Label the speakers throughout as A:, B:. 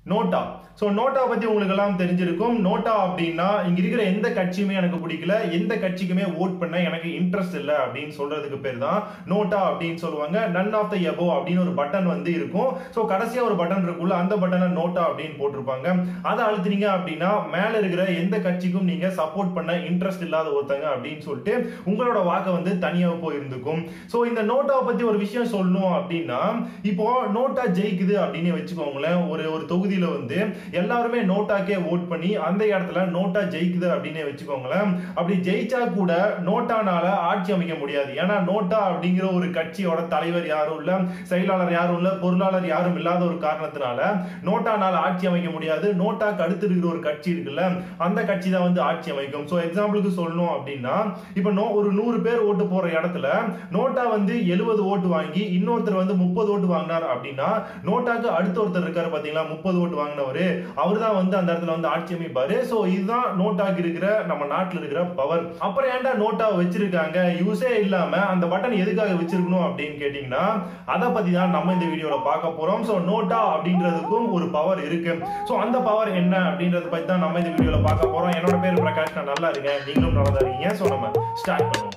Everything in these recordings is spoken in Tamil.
A: நோட்டா ஸோ நோட்டா பத்தி உங்களுக்கு எல்லாம் தெரிஞ்சிருக்கும் நோட்டா அப்படின்னா இங்க இருக்கிற எந்த கட்சியுமே எனக்கு பிடிக்கல எந்த கட்சிக்குமே ஓட் பண்ண எனக்கு இன்ட்ரெஸ்ட் இல்லை அப்படின்னு சொல்றதுக்கு பேர் தான் நோட்டா அப்படின்னு சொல்லுவாங்க நன் ஆஃப் த எபோ அப்படின்னு ஒரு பட்டன் வந்து இருக்கும் ஸோ கடைசியா ஒரு பட்டன் இருக்குள்ள அந்த பட்டனை நோட்டா அப்படின்னு போட்டிருப்பாங்க அதை அழுத்துனீங்க அப்படின்னா மேல இருக்கிற எந்த கட்சிக்கும் நீங்க சப்போர்ட் பண்ண இன்ட்ரெஸ்ட் இல்லாத ஒருத்தங்க அப்படின்னு சொல்லிட்டு உங்களோட வாக்கை வந்து தனியா போயிருந்துக்கும் ஸோ இந்த நோட்டாவை பத்தி ஒரு விஷயம் சொல்லணும் அப்படின்னா இப்போ நோட்டா ஜெயிக்குது அப்படின்னு வச்சுக்கோங்களேன் ஒரு ஒரு தொகுதியில வந்து எல்லாருமே நோட்டாக்கே ஓட் பண்ணி அந்த இடத்துல நோட்டா ஜெயிக்குது அப்படின்னு வச்சுக்கோங்களேன் அப்படி ஜெயிச்சா கூட நோட்டானால ஆட்சி அமைக்க முடியாது ஏன்னா நோட்டா அப்படிங்கிற ஒரு கட்சியோட தலைவர் யாரும் இல்ல செயலாளர் யாரும் இல்ல பொருளாளர் யாரும் இல்லாத ஒரு காரணத்தினால நோட்டானால ஆட்சி அமைக்க முடியாது நோட்டாக்கு அடுத்து இருக்கிற ஒரு கட்சி இருக்குல்ல அந்த கட்சி தான் வந்து ஆட்சி அமைக்கும் ஸோ எக்ஸாம்பிளுக்கு சொல்லணும் அப்படின்னா இப்போ நோ ஒரு நூறு பேர் ஓட்டு போற இடத்துல நோட்டா வந்து எழுபது ஓட்டு வாங்கி இன்னொருத்தர் வந்து முப்பது ஓட்டு வாங்கினார் அப்படின்னா நோட்டாக்கு அடுத்த ஒருத்தர் இருக்காரு பாத்தீங்களா முப்பது ஓட்டு வாங்கினவரு அவர் தான் வந்து அந்த இடத்துல வந்து ஆட்சி அமைப்பாரு ஸோ இதுதான் நோட்டாக்கு இருக்கிற நம்ம நாட்டில் இருக்கிற பவர் அப்புறம் ஏன்டா நோட்டா வச்சிருக்காங்க யூஸே இல்லாம அந்த பட்டன் எதுக்காக வச்சிருக்கணும் அப்படின்னு கேட்டீங்கன்னா அதை பத்தி தான் நம்ம இந்த வீடியோல பார்க்க போறோம் ஸோ நோட்டா அப்படின்றதுக்கும் ஒரு பவர் இருக்கு ஸோ அந்த பவர் என்ன அப்படின்றத பத்தி தான் நம்ம இந்த வீடியோல பார்க்க போறோம் என்னோட பேர் பிரகாஷ் நான் நல்லா இருக்கேன் நீங்களும் நல்லா தான் இருக்கீங்க ஸோ நம்ம ஸ்டார்ட் பண்ணுவோம்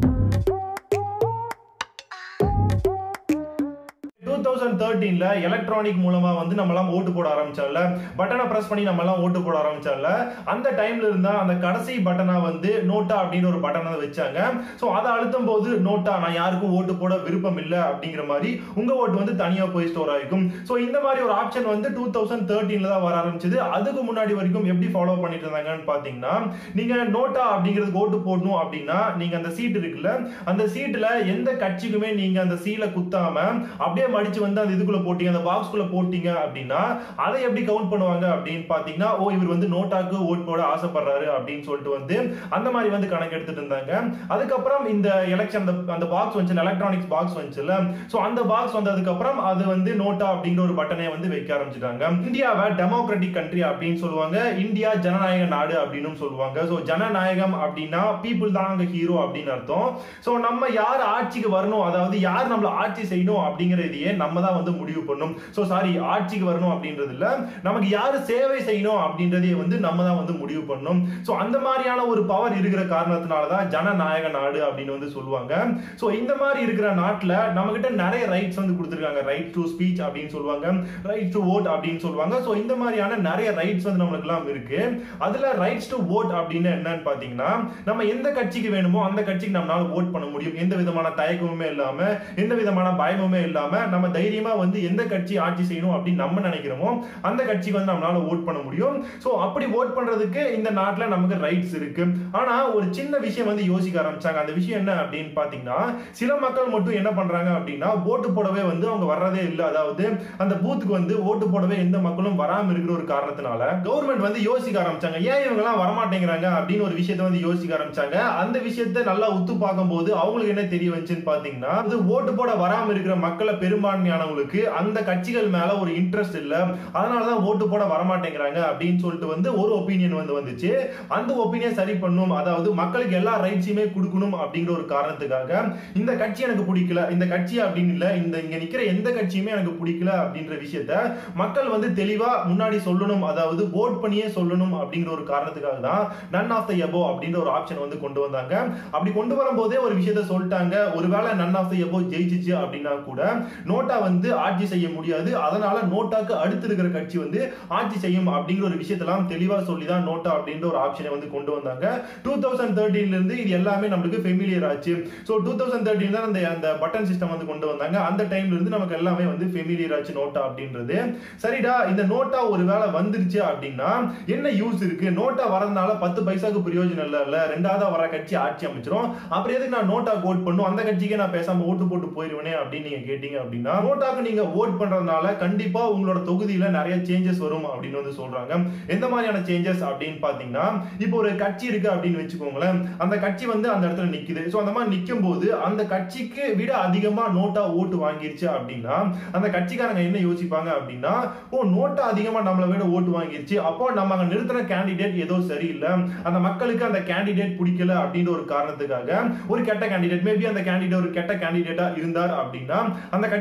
A: டூ தௌசண்ட் தேர்ட்டீன்ல எலக்ட்ரானிக் மூலமா வந்து நம்ம எல்லாம் ஓட்டு போட ஆரம்பிச்சோம்ல பட்டனை பிரஸ் பண்ணி நம்ம எல்லாம் ஓட்டு போட ஆரம்பிச்சோம்ல அந்த டைம்ல இருந்தா அந்த கடைசி பட்டனா வந்து நோட்டா அப்படின்னு ஒரு பட்டனை வச்சாங்க ஸோ அதை அழுத்தும் போது நோட்டா நான் யாருக்கும் ஓட்டு போட விருப்பம் இல்லை அப்படிங்கிற மாதிரி உங்க ஓட்டு வந்து தனியா போய் ஸ்டோர் ஆகிக்கும் ஸோ இந்த மாதிரி ஒரு ஆப்ஷன் வந்து டூ தௌசண்ட் தேர்ட்டீன்ல தான் வர ஆரம்பிச்சது அதுக்கு முன்னாடி வரைக்கும் எப்படி ஃபாலோ பண்ணிட்டு இருந்தாங்கன்னு பாத்தீங்கன்னா நீங்க நோட்டா அப்படிங்கிறதுக்கு ஓட்டு போடணும் அப்படின்னா நீங்க அந்த சீட் இருக்குல்ல அந்த சீட்ல எந்த கட்சிக்குமே நீங்க அந்த சீல குத்தாம அப்படியே மடிச்சு வந்து அந்த இதுக்குள்ள போட்டீங்க அந்த பாக்ஸ்குள்ள போட்டீங்க அப்படின்னா அதை எப்படி கவுண்ட் பண்ணுவாங்க அப்படின்னு பாத்தீங்கன்னா ஓ இவர் வந்து நோட்டாக்கு ஓட் போட ஆசைப்படுறாரு அப்படின்னு சொல்லிட்டு வந்து அந்த மாதிரி வந்து கணக்கு எடுத்துட்டு இருந்தாங்க அதுக்கப்புறம் இந்த எலெக்ஷன் அந்த பாக்ஸ் வந்து எலக்ட்ரானிக்ஸ் பாக்ஸ் வந்துச்சுல சோ அந்த பாக்ஸ் வந்ததுக்கு அப்புறம் அது வந்து நோட்டா அப்படிங்கிற ஒரு பட்டனை வந்து வைக்க ஆரம்பிச்சிட்டாங்க இந்தியாவை டெமோக்ராட்டிக் கண்ட்ரி அப்படின்னு சொல்லுவாங்க இந்தியா ஜனநாயக நாடு அப்படின்னு சொல்லுவாங்க சோ ஜனநாயகம் அப்படின்னா பீப்புள் தான் அங்க ஹீரோ அப்படின்னு அர்த்தம் சோ நம்ம யார் ஆட்சிக்கு வரணும் அதாவது யார் நம்மள ஆட்சி செய்யணும் அப்படிங்கறதையே நம்ம தான் வந்து முடிவு பண்ணும் சோ சாரி ஆட்சிக்கு வரணும் அப்படின்றது இல்ல நமக்கு யாரு சேவை செய்யணும் அப்படின்றதே வந்து நம்ம தான் வந்து முடிவு பண்ணணும் சோ அந்த மாதிரியான ஒரு பவர் இருக்கிற காரணத்தினால தான் ஜனநாயக நாடு அப்படின்னு வந்து சொல்லுவாங்க சோ இந்த மாதிரி இருக்கிற நாட்டுல நம்ம கிட்ட நிறைய ரைட்ஸ் வந்து கொடுத்துருக்காங்க ரைட் டு ஸ்பீச் அப்படின்னு சொல்லுவாங்க ரைட் டு ஓட் அப்படின்னு சொல்லுவாங்க சோ இந்த மாதிரியான நிறைய ரைட்ஸ் வந்து நம்மளுக்கு எல்லாம் இருக்கு அதுல ரைட்ஸ் டு ஓட் அப்படின்னு என்னன்னு பாத்தீங்கன்னா நம்ம எந்த கட்சிக்கு வேணுமோ அந்த கட்சிக்கு நம்மளால ஓட் பண்ண முடியும் எந்த விதமான தயக்கமுமே இல்லாம எந்த விதமான பயமுமே இல்லாம நம்ம தைரியமா வந்து எந்த கட்சி ஆட்சி செய்யணும் அப்படின்னு நம்ம நினைக்கிறோமோ அந்த கட்சிக்கு வந்து நம்மளால ஓட் பண்ண முடியும் சோ அப்படி ஓட் பண்றதுக்கு இந்த நாட்டுல நமக்கு ரைட்ஸ் இருக்கு ஆனா ஒரு சின்ன விஷயம் வந்து யோசிக்க ஆரம்பிச்சாங்க அந்த விஷயம் என்ன அப்படின்னு பாத்தீங்கன்னா சில மக்கள் மட்டும் என்ன பண்றாங்க அப்படின்னா ஓட்டு போடவே வந்து அவங்க வர்றதே இல்லை அதாவது அந்த பூத்துக்கு வந்து ஓட்டு போடவே எந்த மக்களும் வராம இருக்கிற ஒரு காரணத்தினால கவர்மெண்ட் வந்து யோசிக்க ஆரம்பிச்சாங்க ஏன் இவங்க எல்லாம் வரமாட்டேங்கிறாங்க அப்படின்னு ஒரு விஷயத்த வந்து யோசிக்க ஆரம்பிச்சாங்க அந்த விஷயத்த நல்லா உத்து பார்க்கும்போது அவங்களுக்கு என்ன தெரிய வந்துச்சுன்னு பாத்தீங்கன்னா அது ஓட்டு போட வராம இருக்கிற மக்களை பெரும்பான்மையானவங்களுக்கு அந்த கட்சிகள் மேல ஒரு இன்ட்ரெஸ்ட் இல்ல அதனாலதான் ஓட்டு போட வரமாட்டேங்கிறாங்க அப்படின்னு சொல்லிட்டு வந்து ஒரு ஒப்பீனியன் வந்து வந்துச்சு அந்த ஒப்பீனியன் சரி பண்ணும் அதாவது மக்களுக்கு எல்லா ரைட்ஸுமே கொடுக்கணும் அப்படிங்கிற ஒரு காரணத்துக்காக இந்த கட்சி எனக்கு பிடிக்கல இந்த கட்சி அப்படின்னு இல்ல இந்த இங்க நிக்கிற எந்த கட்சியுமே எனக்கு பிடிக்கல அப்படின்ற விஷயத்த மக்கள் வந்து தெளிவா முன்னாடி சொல்லணும் அதாவது ஓட் பண்ணியே சொல்லணும் அப்படிங்கிற ஒரு காரணத்துக்காக தான் நன் ஆஃப் த எபோ அப்படின்ற ஒரு ஆப்ஷன் வந்து கொண்டு வந்தாங்க அப்படி கொண்டு வரும்போதே ஒரு விஷயத்த சொல்லிட்டாங்க ஒருவேளை நன் ஆஃப் த எபோ ஜெயிச்சிச்சு அப்படின்னா கூட நோட்டா வந்து ஆட்சி செய்ய முடியாது அதனால நோட்டாக்கு அடுத்து இருக்கிற கட்சி வந்து ஆட்சி செய்யும் அப்படிங்கிற ஒரு விஷயத்தெல்லாம் தெளிவா சொல்லி தான் நோட்டா அப்படின்ற ஒரு ஆப்ஷனை வந்து கொண்டு வந்தாங்க டூ தௌசண்ட் தேர்ட்டீன்ல இருந்து இது எல்லாமே நம்மளுக்கு ஃபெமிலியர் ஆச்சு ஸோ டூ தௌசண்ட் தேர்ட்டின் தான் அந்த அந்த பட்டன் சிஸ்டம் வந்து கொண்டு வந்தாங்க அந்த டைம்ல இருந்து நமக்கு எல்லாமே வந்து ஃபெமிலியர் ஆச்சு நோட்டா அப்படின்றது சரிடா இந்த நோட்டா ஒரு வேளை வந்துருச்சு அப்படின்னா என்ன யூஸ் இருக்கு நோட்டா வரதுனால பத்து பைசாக்கு பிரயோஜனம் இல்ல இல்ல ரெண்டாவதா வர கட்சி ஆட்சி அமைச்சிரும் அப்புறம் எதுக்கு நான் நோட்டா ஓட் பண்ணும் அந்த கட்சிக்கே நான் பேசாம ஓட்டு போட்டு போயிருவேனே அப்படின்னு நீங்க கேட்டீங்க அப்படின்னா நோட்டாக்கு நீங்க ஓட் பண்றதுனால கண்டிப்பா உங்களோட தொகுதியில நிறைய சேஞ்சஸ் வரும் அப்படின்னு வந்து சொல்றாங்க எந்த மாதிரியான சேஞ்சஸ் அப்படின்னு பாத்தீங்கன்னா இப்போ ஒரு கட்சி இருக்கு அப்படின்னு வச்சுக்கோங்களேன் அந்த கட்சி வந்து அந்த இடத்துல நிக்குது சோ அந்த மாதிரி நிக்கும் போது அந்த கட்சிக்கு விட அதிகமா நோட்டா ஓட்டு வாங்கிருச்சு அப்படின்னா அந்த கட்சிக்காரங்க என்ன யோசிப்பாங்க அப்படின்னா ஓ நோட்டா அதிகமா நம்மளை விட ஓட்டு வாங்கிருச்சு அப்போ நம்ம அங்க நிறுத்தின கேண்டிடேட் ஏதோ சரியில்லை அந்த மக்களுக்கு அந்த கேண்டிடேட் பிடிக்கல அப்படின்ற ஒரு காரணத்துக்காக ஒரு கெட்ட கேண்டிடேட் மேபி அந்த கேண்டிடேட் ஒரு கெட்ட கேண்டிடேட்டா இருந்தார் அப்படின்னா அந்த கட்சிக்காரங்க என்ன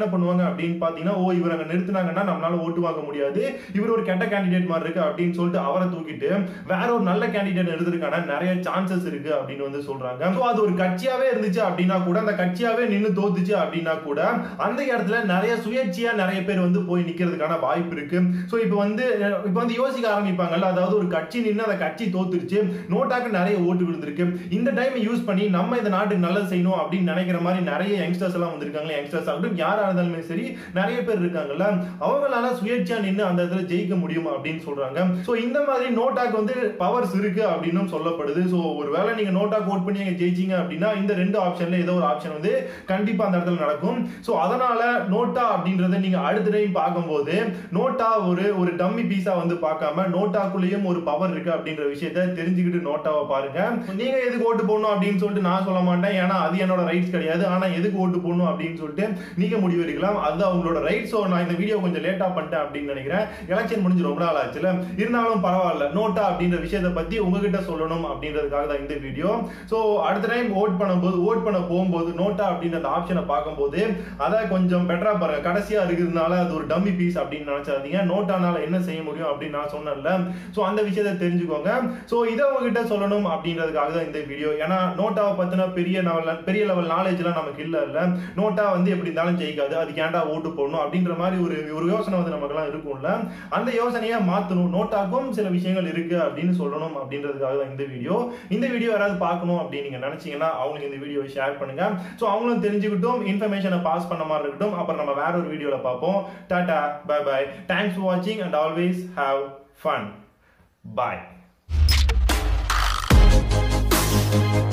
A: என்ன பண்ணுவாங்க அப்படின்னு பாத்தீங்கன்னா ஓ இவர் அங்க நிறுத்தினாங்கன்னா நம்மளால ஓட்டு வாங்க முடியாது இவர் ஒரு கெட்ட கேண்டிடேட் மாதிரி இருக்கு அப்படின்னு சொல்லிட்டு அவரை தூக்கிட்டு வேற ஒரு நல்ல கேண்டிடேட் எடுக்கிறதுக்கான நிறைய சான்சஸ் இருக்கு அப்படின்னு வந்து சொல்றாங்க ஸோ அது ஒரு கட்சியாவே இருந்துச்சு அப்படின்னா கூட அந்த கட்சியாவே நின்று தோத்துச்சு அப்படின்னா கூட அந்த இடத்துல நிறைய சுயேட்சையா நிறைய பேர் வந்து போய் நிக்கிறதுக்கான வாய்ப்பு இருக்கு ஸோ இப்போ வந்து இப்போ வந்து யோசிக்க ஆரம்பிப்பாங்கல்ல அதாவது ஒரு கட்சி நின்று அந்த கட்சி தோத்துருச்சு நோட்டாக்கு நிறைய ஓட்டு விழுந்திருக்கு இந்த டைம் யூஸ் பண்ணி நம்ம இந்த நாட்டுக்கு நல்லது செய்யணும் அப்படின்னு நினைக்கிற மாதிரி நிறைய யங்ஸ்டர்ஸ் எல்லாம் வந்திருக்காங்க யங்ஸ்டர்ஸ் ஆகட்டும் யாரா இருந்தாலுமே சரி நிறைய பேர் இருக்காங்கல்ல அவங்களால சுயேட்சையா நின்று அந்த இடத்துல ஜெயிக்க முடியும் அப்படின்னு சொல்றாங்க ஸோ இந்த மாதிரி நோட்டாக்கு வந்து பவர்ஸ் இருக்கு அப்படின்னு சொல்லப்படுது ஸோ ஒருவேளை நீங்க நோட்டாக்கு ஓட் பண்ணி அங்க ஜெயிச்சீங்க அப்படின்னா இந்த ரெண்டு ஆப்ஷன்ல ஏதோ ஒரு ஆப்ஷன் வந்து கண்டிப்பா அந்த இடத்துல நடக்கும் ஸோ அதனால நோட்டா அப்படின்றத நீங்க அடுத்த டைம் பார்க்கும்போது நோட்டா ஒரு ஒரு டம்மி பீஸா வந்து பார்க்காம நோட்டாக்குள்ளேயும் ஒரு பவர் இருக்கு அப்படின்ற விஷயத்த தெரிஞ்சுக்கிட்டு நோட்டாவை பாருங்க நீங்க எதுக்கு ஓட்டு போடணும் அப்படின்னு சொல்லிட்டு நான் சொல்ல மாட்டேன் ஏன்னா அது என்னோட ரைட்ஸ் கிடையாது ஆனா எதுக்கு ஓட்டு போடணும் அப்படின்னு சொல்லிட்டு நீங்க முடிவெடுக்கலாம் அது அவங்களோட ரைட் ஸோ நான் இந்த வீடியோ கொஞ்சம் லேட்டா பண்ணிட்டேன் அப்படின்னு நினைக்கிறேன் எலெக்ஷன் முடிஞ்சு ரொம்ப நாள் ஆச்சுல இருந்தாலும் பரவாயில்ல நோட்டா அப்படின்ற விஷயத்தை பத்தி உங்ககிட்ட சொல்லணும் அப்படின்றதுக்காக தான் இந்த வீடியோ ஸோ அடுத்த டைம் ஓட் பண்ணும்போது ஓட் பண்ண போகும்போது நோட்டா அப்படின்ற அந்த ஆப்ஷனை பார்க்கும்போது அதை கொஞ்சம் பெட்டரா பாருங்க கடைசியா இருக்கிறதுனால அது ஒரு டம்மி பீஸ் அப்படின்னு நினைச்சாதீங்க நோட்டானால என்ன செய்ய முடியும் அப்படின்னு நான் சொன்னேன்ல ஸோ அந்த விஷயத்தை தெரிஞ்சுக்கோங்க ஸோ இதை உங்ககிட்ட சொல்லணும் அப்படின்றதுக்காக தான் இந்த வீடியோ ஏன்னா நோட்டாவை பத்தின பெரிய லெவல் பெரிய லெவல் நாலேஜ்லாம் நமக்கு இல்ல இல்ல நோட்டா வந்து எப்படி இருந்தாலும் ஜெயிக்காது அதுக்கு ஏன்டா ஓட்டு போடணும் அப்படின்ற மாதிரி ஒரு ஒரு யோசனை வந்து நமக்கெல்லாம் இருக்கும்ல அந்த யோசனையை மாத்தணும் நோட்டாக்கும் சில விஷயங்கள் இருக்கு அப்படின்னு சொல்லணும் அப்படின்றதுக்காக தான் இந்த வீடியோ இந்த வீடியோ யாராவது பார்க்கணும் அப்படின்னு நீங்க நினைச்சீங்கன்னா அவங்களுக்கு இந்த வீடியோவை ஷேர் பண்ணுங்க ஸோ அவங்களும் தெரிஞ்சுக்கிட்டும் இன்ஃபர்மேஷனை பாஸ் பண்ண மாதிரி இருக்கட்டும் அப்புறம் நம்ம வேற ஒரு வீடியோல பார்ப்போம் tata bye bye thanks for வாட்சிங் and always have fun bye